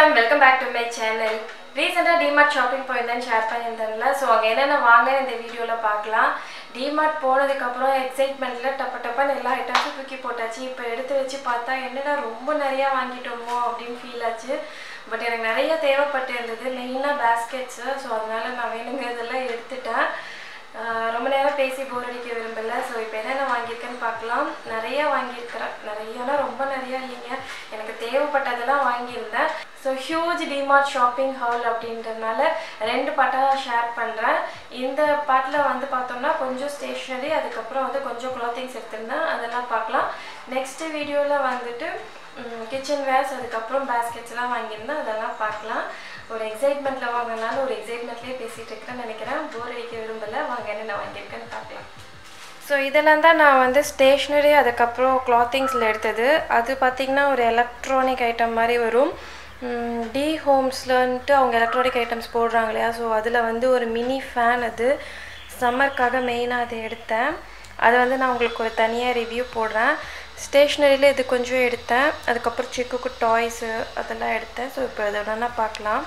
வணக்கம் welcome back to my channel ரீசெண்டாக DMart shopping போயிருந்தேன்னு ஷேர் பண்ணியிருந்தேன்ல ஸோ அங்கே என்னென்ன வாங்க இந்த வீடியோவில் பார்க்கலாம் டிமார்ட் போனதுக்கப்புறம் எக்ஸைட்மெண்ட்டில் டப்ப டப்பன்னு எல்லா ஐட்டம்ஸும் தூக்கி போட்டாச்சு இப்போ எடுத்து வச்சு பார்த்தா என்னடா ரொம்ப நிறையா வாங்கிட்டோமோ அப்படின்னு ஃபீல் ஆச்சு பட் எனக்கு நிறைய தேவைப்பட்டு இருந்தது மெயினாக பேஸ்கெட்ஸு ஸோ அதனால நான் வேணுங்கிறதெல்லாம் எடுத்துட்டேன் ஆஹ் ரொம்ப நேரம் பேசி போர் அடிக்க விரும்பல ஸோ இப்போ என்னென்ன வாங்கியிருக்கேன்னு பார்க்கலாம் நிறைய வாங்கியிருக்கிறேன் நிறையனா ரொம்ப நிறைய இல்லைங்க எனக்கு தேவைப்பட்டதெல்லாம் வாங்கியிருந்தேன் so huge DMart shopping haul அப்படின்றதுனால ரெண்டு பாட்டாக ஷேர் பண்ணுறேன் இந்த பாட்டில் வந்து பார்த்தோம்னா கொஞ்சம் ஸ்டேஷ்னரி அதுக்கப்புறம் வந்து கொஞ்சம் க்ளாத்திங்ஸ் எடுத்திருந்தேன் அதெல்லாம் பார்க்கலாம் நெக்ஸ்ட் வீடியோவில் வந்துட்டு கிச்சன் வேர்ஸ் அதுக்கப்புறம் பேஸ்கெட்ஸ்லாம் வாங்கியிருந்தேன் அதெல்லாம் பார்க்கலாம் ஒரு எக்ஸைட்மெண்ட்டில் வாங்கினால ஒரு எக்ஸைட்மெண்ட்லேயே பேசிகிட்டு இருக்கிறேன்னு நினைக்கிறேன் போர் அடிக்க விரும்பலை வாங்க என்ன வாங்கியிருக்கேன்னு பார்க்கலாம் ஸோ இதெல்லாம் தான் நான் வந்து ஸ்டேஷ்னரி அதுக்கப்புறம் கிளாத்திங்ஸில் எடுத்தது அது பார்த்திங்கன்னா ஒரு எலக்ட்ரானிக் ஐட்டம் மாதிரி வரும் டி ஹோம்ஸ்லன்ட்டு அவங்க எலக்ட்ரானிக் ஐட்டம்ஸ் போடுறாங்க இல்லையா ஸோ அதில் வந்து ஒரு மினி ஃபேன் அது சம்மருக்காக மெயினாக அதை எடுத்தேன் அதை வந்து நான் உங்களுக்கு ஒரு தனியாக ரிவ்யூ போடுறேன் ஸ்டேஷ்னரியில் இது கொஞ்சம் எடுத்தேன் அதுக்கப்புறம் சிக்குக்கு டாய்ஸு அதெல்லாம் எடுத்தேன் ஸோ இப்போ இதை வேணா பார்க்கலாம்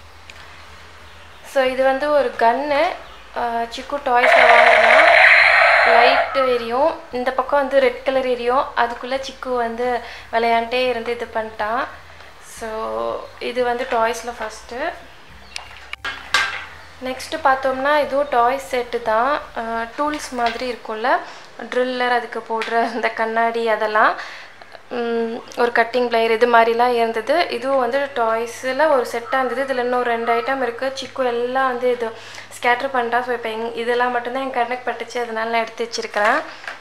ஸோ இது வந்து ஒரு கன்னு சிக்கு டாய்ஸில் வாங்கினா லைட்டு எரியும் இந்த பக்கம் வந்து ரெட் கலர் எரியும் அதுக்குள்ளே சிக்கு வந்து விளையாண்டே இருந்து இது பண்ணிட்டான் ஸோ இது வந்து டாய்ஸில் ஃபஸ்ட்டு நெக்ஸ்ட்டு பார்த்தோம்னா இதுவும் டாய்ஸ் செட்டு தான் டூல்ஸ் மாதிரி இருக்கும்ல ட்ரில்லர் அதுக்கு போடுற இந்த கண்ணாடி அதெல்லாம் ஒரு கட்டிங் பிளேயர் இது மாதிரிலாம் இருந்தது இதுவும் வந்து டாய்ஸில் ஒரு செட்டாக இருந்தது இதில் இன்னும் ரெண்டு ஐட்டம் இருக்குது சிக்கு எல்லாம் வந்து இது ஸ்கேட்ரு பண்ணிட்டா ஸோ இப்போ எங் இதெல்லாம் மட்டும்தான் என் கண்ணுக்கு பட்டுச்சு அதனால நான் எடுத்து வச்சுருக்கிறேன்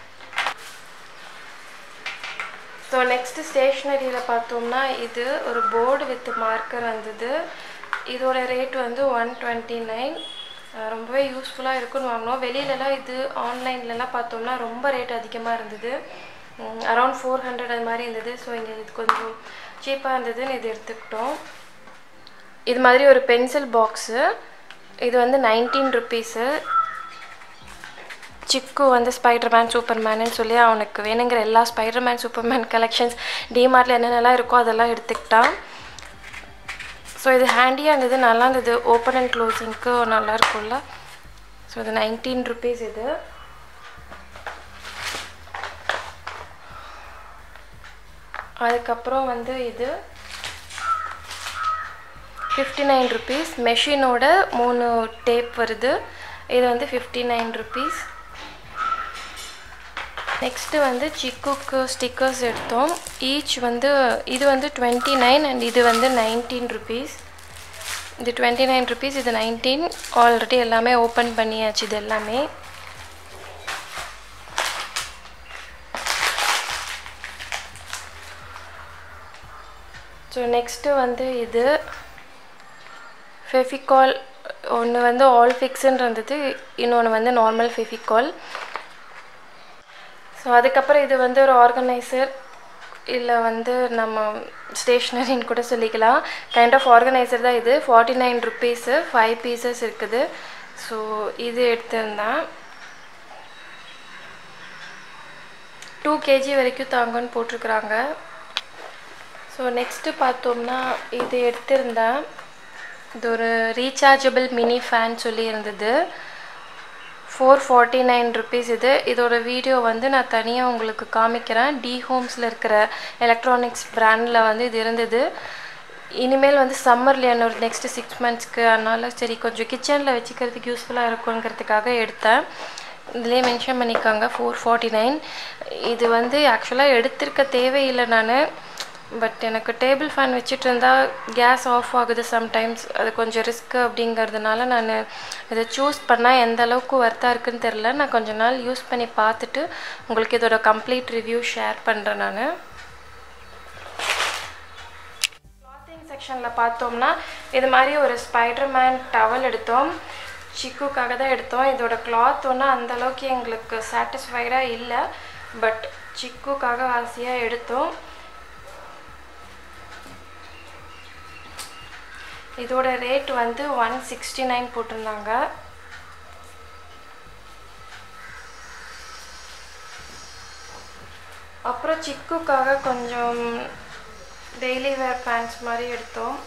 ஸோ நெக்ஸ்ட்டு ஸ்டேஷ்னரியில் பார்த்தோம்னா இது ஒரு போர்டு வித் மார்க்கர் வந்தது இதோட ரேட் வந்து ஒன் டுவெண்ட்டி நைன் ரொம்பவே யூஸ்ஃபுல்லாக இருக்குன்னு வாங்கினோம் வெளியிலலாம் இது ஆன்லைன்லலாம் பார்த்தோம்னா ரொம்ப ரேட் அதிகமாக இருந்தது அரௌண்ட் ஃபோர் ஹண்ட்ரட் அது மாதிரி இருந்தது ஸோ இங்கே இது கொஞ்சம் சீப்பாக இருந்ததுன்னு இது எடுத்துக்கிட்டோம் இது மாதிரி ஒரு பென்சில் பாக்ஸு இது வந்து நைன்டீன் ருப்பீஸு சிக்கு வந்து ஸ்பைடர்மேன் சூப்பர்மேனு சொல்லி அவனுக்கு வேணுங்கிற எல்லா ஸ்பைடர்மேன் சூப்பர்மேன் கலெக்ஷன்ஸ் டிமார்ட்டில் என்னென்னலாம் இருக்கோ அதெல்லாம் எடுத்துக்கிட்டான் ஸோ இது ஹேண்டியாக இருந்தது நல்லா இருந்தது ஓப்பன் அண்ட் க்ளோசிங்க்கு நல்லா இருக்கும்ல ஸோ இது நைன்டீன் ருபீஸ் இது அதுக்கப்புறம் வந்து இது ஃபிஃப்டி நைன் ருபீஸ் மெஷினோட மூணு டேப் வருது இது வந்து ஃபிஃப்டி நைன் ருபீஸ் நெக்ஸ்ட்டு வந்து சிக்குக்கு ஸ்டிக்கர்ஸ் எடுத்தோம் ஈச் வந்து இது வந்து டுவெண்ட்டி நைன் அண்ட் இது வந்து நைன்டீன் ருபீஸ் இது டுவெண்ட்டி நைன் ருபீஸ் இது நைன்டீன் ஆல்ரெடி எல்லாமே ஓப்பன் பண்ணியாச்சு இது எல்லாமே ஸோ நெக்ஸ்ட்டு வந்து இது ஃபெஃபிகால் ஒன்று வந்து ஆல் ஃபிக்ஸுன்னு இருந்தது இன்னொன்று வந்து நார்மல் ஃபெஃபிகால் ஸோ அதுக்கப்புறம் இது வந்து ஒரு ஆர்கனைசர் இல்லை வந்து நம்ம ஸ்டேஷ்னரின்னு கூட சொல்லிக்கலாம் கைண்ட் ஆஃப் ஆர்கனைசர் தான் இது forty nine rupees five pieces இருக்குது ஸோ இது எடுத்திருந்தேன் டூ கேஜி வரைக்கும் தாங்கன்னு போட்டிருக்குறாங்க ஸோ நெக்ஸ்ட்டு பார்த்தோம்னா இது எடுத்திருந்தேன் இது ஒரு ரீசார்ஜபிள் மினி ஃபேன் சொல்லி இருந்தது ஃபோர் ஃபார்ட்டி நைன் ருபீஸ் இது இதோட வீடியோ வந்து நான் தனியாக உங்களுக்கு காமிக்கிறேன் டி ஹோம்ஸில் இருக்கிற எலக்ட்ரானிக்ஸ் ப்ராண்டில் வந்து இது இருந்தது இனிமேல் வந்து சம்மரில் என்ன ஒரு நெக்ஸ்ட்டு சிக்ஸ் மந்த்ஸ்க்கு அதனால் சரி கொஞ்சம் கிச்சனில் வச்சுக்கிறதுக்கு யூஸ்ஃபுல்லாக இருக்குங்கிறதுக்காக எடுத்தேன் இதிலே மென்ஷன் பண்ணிக்காங்க ஃபோர் ஃபார்ட்டி நைன் இது வந்து ஆக்சுவலாக எடுத்திருக்க தேவையில்லை நான் பட் எனக்கு டேபிள் ஃபேன் வச்சுட்டு இருந்தால் கேஸ் ஆஃப் ஆகுது சம்டைம்ஸ் அது கொஞ்சம் ரிஸ்க்கு அப்படிங்கிறதுனால நான் இதை சூஸ் பண்ணால் எந்த அளவுக்கு ஒர்த்தாக இருக்குன்னு தெரில நான் கொஞ்ச நாள் யூஸ் பண்ணி பார்த்துட்டு உங்களுக்கு இதோட கம்ப்ளீட் ரிவ்யூ ஷேர் பண்ணுறேன் நான் கிளாத்திங் செக்ஷனில் பார்த்தோம்னா இது மாதிரி ஒரு ஸ்பைடர்மேன் டவல் எடுத்தோம் சிக்குக்காக தான் எடுத்தோம் இதோட கிளாத் ஒன்றும் அந்தளவுக்கு எங்களுக்கு சாட்டிஸ்ஃபைடாக இல்லை பட் சிக்குக்காக ஆசையாக எடுத்தோம் இதோட ரேட் வந்து ஒன் சிக்ஸ்டி நைன் போட்டிருந்தாங்க அப்புறம் சிக்குக்காக கொஞ்சம் டெய்லி வேர் பேண்ட்ஸ் மாதிரி எடுத்தோம்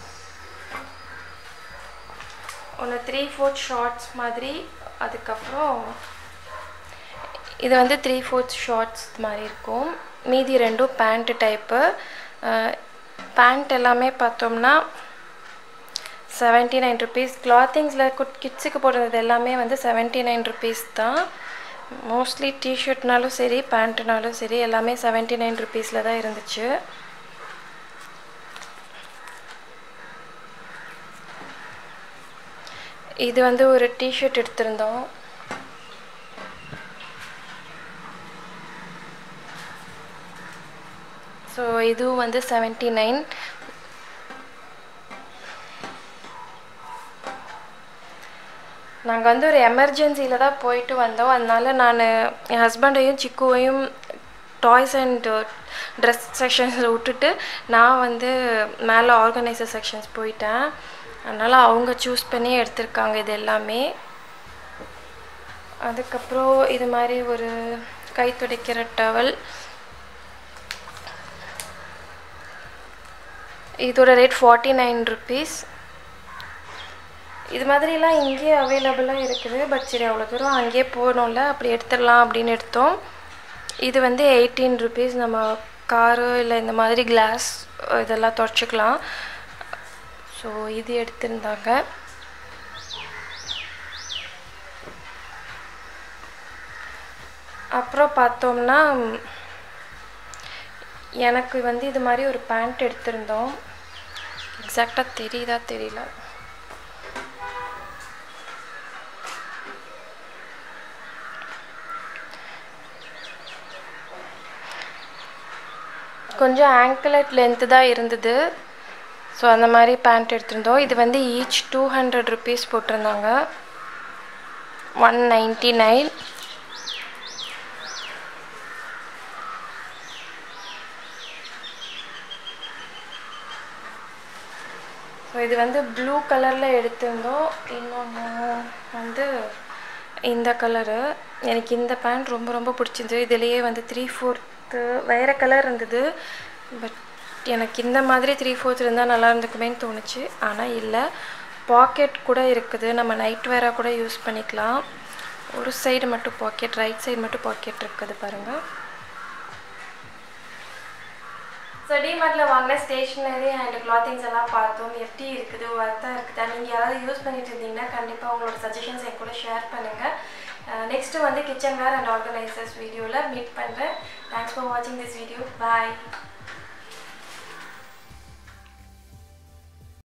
ஒன்று த்ரீ ஃபோர்த் ஷார்ட்ஸ் மாதிரி அதுக்கப்புறம் இது வந்து த்ரீ ஃபோர்த் ஷார்ட்ஸ் மாதிரி இருக்கும் மீதி ரெண்டும் பேண்ட்டு டைப்பு பேண்ட் எல்லாமே பார்த்தோம்னா செவன்ட்டி நைன் ருபீஸ் கிளாத்திங்ஸில் குட் கிட்ஸுக்கு போடுறது எல்லாமே வந்து செவன்ட்டி நைன் ருபீஸ் தான் மோஸ்ட்லி டிஷர்ட்னாலும் சரி பேண்ட்டுனாலும் சரி எல்லாமே செவன்ட்டி நைன் ருபீஸில் தான் இருந்துச்சு இது வந்து ஒரு டிஷர்ட் எடுத்திருந்தோம் ஸோ இதுவும் வந்து செவன்ட்டி நைன் நாங்கள் வந்து ஒரு எமர்ஜென்சியில் தான் போயிட்டு வந்தோம் அதனால நான் என் ஹஸ்பண்டையும் சிக்குவையும் டாய்ஸ் அண்ட் ட்ரெஸ் செக்ஷன்ஸில் விட்டுட்டு நான் வந்து மேலே ஆர்கனைசர் செக்ஷன்ஸ் போயிட்டேன் அதனால் அவங்க சூஸ் பண்ணி எடுத்திருக்காங்க இது எல்லாமே அதுக்கப்புறம் இது மாதிரி ஒரு கை துடைக்கிற டவல் இதோட ரேட் ஃபார்ட்டி நைன் ருபீஸ் இது மாதிரிலாம் இங்கேயே அவைலபிளாக இருக்குது பட் சரி அவ்வளோ தூரம் அங்கேயே போகணும்ல அப்படி எடுத்துடலாம் அப்படின்னு எடுத்தோம் இது வந்து எயிட்டீன் ருபீஸ் நம்ம காரு இல்லை இந்த மாதிரி கிளாஸ் இதெல்லாம் தொடச்சிக்கலாம் ஸோ இது எடுத்திருந்தாங்க அப்புறம் பார்த்தோம்னா எனக்கு வந்து இது மாதிரி ஒரு பேண்ட் எடுத்திருந்தோம் எக்ஸாக்டாக தெரியுதா தெரியல கொஞ்சம் ஆங்கிளட் லென்த்து தான் இருந்தது ஸோ அந்த மாதிரி பேண்ட் எடுத்திருந்தோம் இது வந்து ஈச் டூ ஹண்ட்ரட் ருபீஸ் போட்டிருந்தாங்க ஒன் நைன்ட்டி நைன் ஸோ இது வந்து ப்ளூ கலரில் எடுத்திருந்தோம் இன்னொன்று வந்து இந்த கலரு எனக்கு இந்த பேண்ட் ரொம்ப ரொம்ப பிடிச்சிருந்தது இதுலேயே வந்து த்ரீ ஃபோர்த்து வேறு கலர் இருந்தது பட் எனக்கு இந்த மாதிரி த்ரீ ஃபோர்த் இருந்தால் நல்லா இருந்துக்குமேன்னு தோணுச்சு ஆனால் இல்லை பாக்கெட் கூட இருக்குது நம்ம நைட் வேராக கூட யூஸ் பண்ணிக்கலாம் ஒரு சைடு மட்டும் பாக்கெட் ரைட் சைடு மட்டும் பாக்கெட் இருக்குது பாருங்கள் ஸோ டிமார்ட்டில் வாங்கின ஸ்டேஷ்னரி அண்ட் கிளாத்திங்ஸ் எல்லாம் பார்த்தோம் எப்படி இருக்குது ஒர்த்தாக இருக்குதா நீங்கள் யாராவது யூஸ் பண்ணிட்டு இருந்தீங்கன்னா கண்டிப்பாக உங்களோட சஜஷன்ஸ் என் கூட ஷேர் பண்ணுங்கள் நெக்ஸ்ட்டு வந்து கிச்சன் வேர் அண்ட் ஆர்கனைசர்ஸ் வீடியோவில் மீட் பண்ணுறேன் தேங்க்ஸ் ஃபார் வாட்சிங் திஸ் வீடியோ பாய்